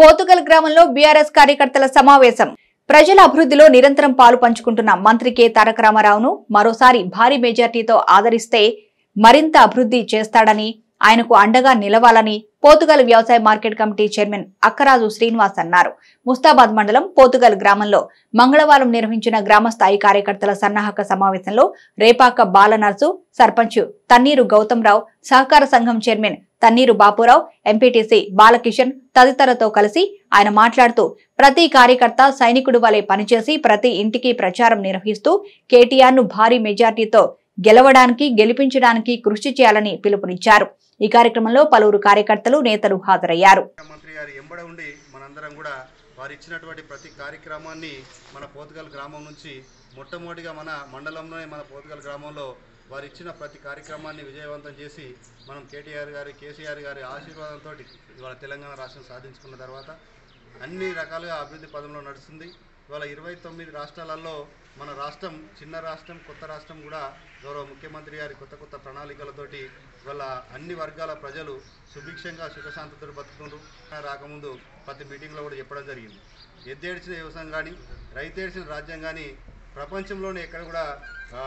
పోతుగల్ గ్రామంలో బీఆర్ఎస్ కార్యకర్తల సమావేశం ప్రజల అభివృద్ధిలో నిరంతరం పాలు పంచుకుంటున్న మంత్రి కె తారక రామారావును మరోసారి భారీ మెజార్టీతో ఆదరిస్తే మరింత అభివృద్ధి చేస్తాడని ఆయనకు అండగా నిలవాలని పోతుగల్ వ్యవసాయ market committee chairman Akkaraju Srinivas అన్నారు ముస్తాబాద్ మండలం పోతుగల్ గ్రామంలో మంగళవారం నిర్వహించిన గ్రామస్థాయి కార్యకర్తల సన్నాహక సమావేశంలో రేపాక బాలనర్సు సర్పంచ్ తన్నీరు గౌతమ్రావు సహకార సంఘం చైర్మన్ తన్నీరు బాపురావు ఎంపీటీసీ బాలకిషన్ తదితరులతో కలిసి ఆయన మాట్లాడుతూ ప్రతి కార్యకర్త సైనికుడు వలె పనిచేసి ప్రతి ఇంటికి ప్రచారం నిర్వహిస్తూ కేటీఆర్ ను భారీ మెజార్టీతో గెలవడానికి గెలిపించడానికి కృషి చేయాలని పిలుపునిచ్చారు ఈ కార్యక్రమంలో పలువురు కార్యకర్తలు నేతలు హాజరయ్యారు మంత్రి గారి ఎంబడ ఉండి మనందరం కూడా వారు ఇచ్చినటువంటి ప్రతి కార్యక్రమాన్ని మన పోతుగల్ గ్రామం నుంచి మొట్టమొదటిగా మన మండలంలోనే మన పోతుగల్ గ్రామంలో వారు ఇచ్చిన ప్రతి కార్యక్రమాన్ని విజయవంతం చేసి మనం కేటీఆర్ గారి కేసీఆర్ గారి ఆశీర్వాదంతో ఇవాళ తెలంగాణ రాష్ట్రం సాధించుకున్న తర్వాత అన్ని రకాలుగా అభివృద్ధి పదంలో నడుస్తుంది ఇవాళ ఇరవై తొమ్మిది రాష్ట్రాలలో మన రాష్ట్రం చిన్న రాష్ట్రం కొత్త రాష్ట్రం కూడా గౌరవ ముఖ్యమంత్రి గారి కొత్త కొత్త ప్రణాళికలతోటి ఇవాళ అన్ని వర్గాల ప్రజలు సుభిక్షంగా సుఖశాంతితో బతుకుంటూ రాకముందు ప్రతి మీటింగ్లో కూడా చెప్పడం జరిగింది ఎద్దేడ్చిన వ్యవసాయం కానీ రైతేడ్చిన రాజ్యం కానీ ప్రపంచంలోనే ఎక్కడ కూడా ఆ,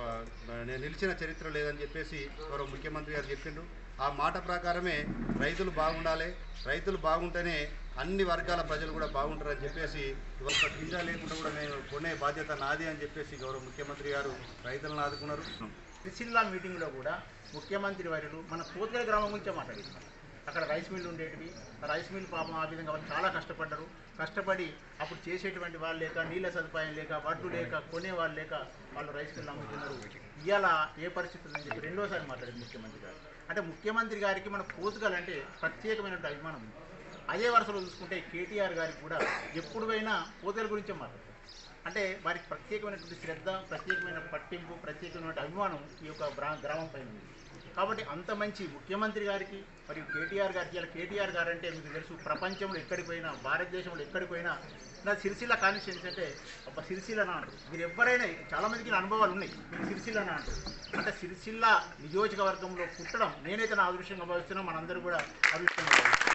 ని- నిలిచిన చరిత్ర లేదని చెప్పేసి గౌరవ ముఖ్యమంత్రి గారు చెప్పిండ్రు ఆ మాట ప్రకారమే రైతులు బాగుండాలి రైతులు బాగుంటేనే అన్ని వర్గాల ప్రజలు కూడా బాగుంటారని చెప్పేసి ఇవాళ గింజ లేకుండా కూడా నేను కొనే బాధ్యత నాది అని చెప్పేసి గౌరవ ముఖ్యమంత్రి గారు రైతులను ఆదుకున్నారు సిరిసిల్ల మీటింగ్లో కూడా ముఖ్యమంత్రి వర్యులు మన పోతుగల గ్రామం గురించే మాట్లాడించారు అక్కడ రైస్ మిల్లు ఉండేటివి ఆ రైస్ మిల్ పాపం ఆ విధంగా వాళ్ళు చాలా కష్టపడ్డారు కష్టపడి అప్పుడు చేసేటువంటి వాళ్ళు లేక నీళ్ళ సదుపాయం లేక వడ్లు లేక కొనే వాళ్ళు లేక వాళ్ళు రైస్ మిల్లు అమ్ముతున్నారు ఇవాళ ఏ పరిస్థితి ఉందని చెప్పి రెండోసారి మాట్లాడింది ముఖ్యమంత్రి గారు అంటే ముఖ్యమంత్రి గారికి మన పోతుగల్ అంటే ప్రత్యేకమైనటువంటి అభిమానం ఉంది అదే వరుసలో చూసుకుంటే కేటీఆర్ గారికి కూడా ఎప్పుడు పోయినా పోతుగల్ గురించే మాట్లాడతారు అంటే వారికి ప్రత్యేకమైనటువంటి శ్రద్ధ ప్రత్యేకమైన పట్టింపు ప్రత్యేకమైన అభిమానం ఈ యొక్క గ్రా- గ్రామం పైన ఉంది కాబట్టి అంత మంచి ముఖ్యమంత్రి గారికి మరియు కేటీఆర్ గారికి ఇలా కేటీఆర్ గారు అంటే మీకు తెలుసు ప్రపంచంలో ఎక్కడికి పోయినా భారతదేశంలో ఎక్కడికి పోయినా నా సిరిసిల్ల కాన్స్టిట్యున్సీ అంటే ఒక సిరిసిల్ల అంటారు మీరు ఎవరైనా చాలా మందికి నా అనుభవాలు ఉన్నాయి మీరు సిరిసిల్ల అంటారు అంటే సిరిసిల్ల నియోజకవర్గంలో పుట్టడం నేనైతే నా అదృష్టంగా భావిస్తున్నా మనందరూ కూడా అదృష్టంగా భావిస్తున్నాం